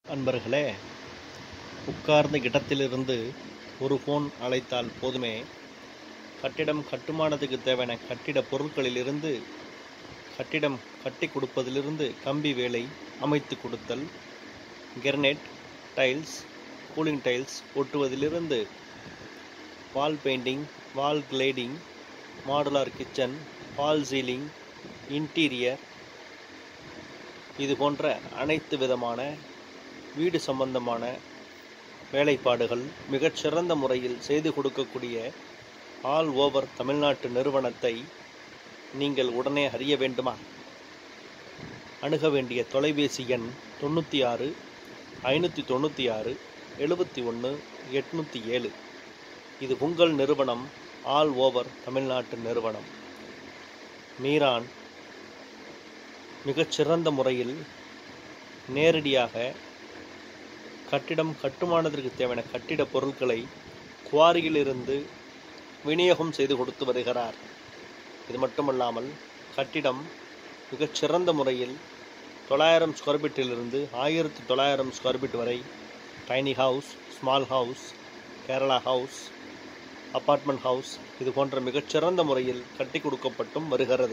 அன்பர்களே உட்கார்ந்த இடத்திலிருந்து ஒரு ஃபோன் அழைத்தால் போதுமே கட்டிடம் கட்டுமானத்துக்கு தேவையான கட்டிட பொருட்களிலிருந்து கட்டிடம் கட்டி கொடுப்பதிலிருந்து கம்பி வேலை அமைத்து கொடுத்தல் கெர்னெட் டைல்ஸ் கூலிங் டைல்ஸ் ஒட்டுவதிலிருந்து wall painting wall cladding modular kitchen false ceiling interior இது போன்ற அனைத்து விதமான வீடு சம்பந்தமான வேலைப்பாடுகள் மிகச்சிறந்த முறையில் செய்து கொடுக்கக்கூடிய ஆல் ஓவர் தமிழ்நாட்டு நிறுவனத்தை நீங்கள் உடனே அறிய வேண்டுமா அணுக வேண்டிய தொலைபேசி எண் தொண்ணூற்றி ஆறு ஐநூற்றி தொண்ணூற்றி ஆறு எழுபத்தி ஒன்று எட்நூற்றி ஏழு இது உங்கள் நிறுவனம் ஆல் ஓவர் தமிழ்நாட்டு நிறுவனம் மீரான் மிகச்சிறந்த முறையில் நேரடியாக கட்டிடம் கட்டுமானத்திற்கு தேவையான கட்டிட பொருட்களை குவாரியிலிருந்து விநியோகம் செய்து கொடுத்து வருகிறார் இது மட்டுமல்லாமல் கட்டிடம் மிகச்சிறந்த முறையில் தொள்ளாயிரம் ஸ்கொயர் ஃபீட்டிலிருந்து ஆயிரத்தி தொள்ளாயிரம் ஸ்கொயர் ஃபீட் வரை tiny house small house Kerala house apartment house இது போன்ற மிகச்சிறந்த முறையில் கட்டி கொடுக்கப்பட்டும் வருகிறது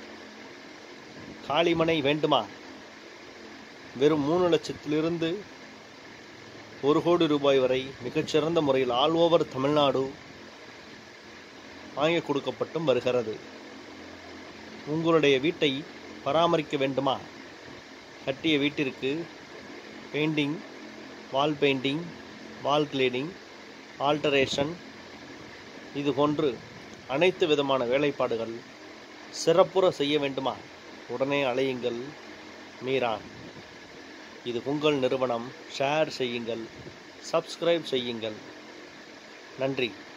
காளிமனை வேண்டுமா வெறும் மூணு லட்சத்திலிருந்து ஒரு கோடி ரூபாய் வரை மிகச்சிறந்த முறையில் ஆல் ஓவர் தமிழ்நாடு வாங்கி கொடுக்கப்பட்டும் வருகிறது உங்களுடைய வீட்டை பராமரிக்க வேண்டுமா கட்டிய வீட்டிற்கு painting wall painting wall cleaning alteration இது போன்று அனைத்து விதமான வேலைப்பாடுகள் சிறப்புற செய்ய வேண்டுமா உடனே அலையுங்கள் மீரான் இது உங்கள் நிறுவனம் ஷேர் செய்யுங்கள் சப்ஸ்கிரைப் செய்யுங்கள் நன்றி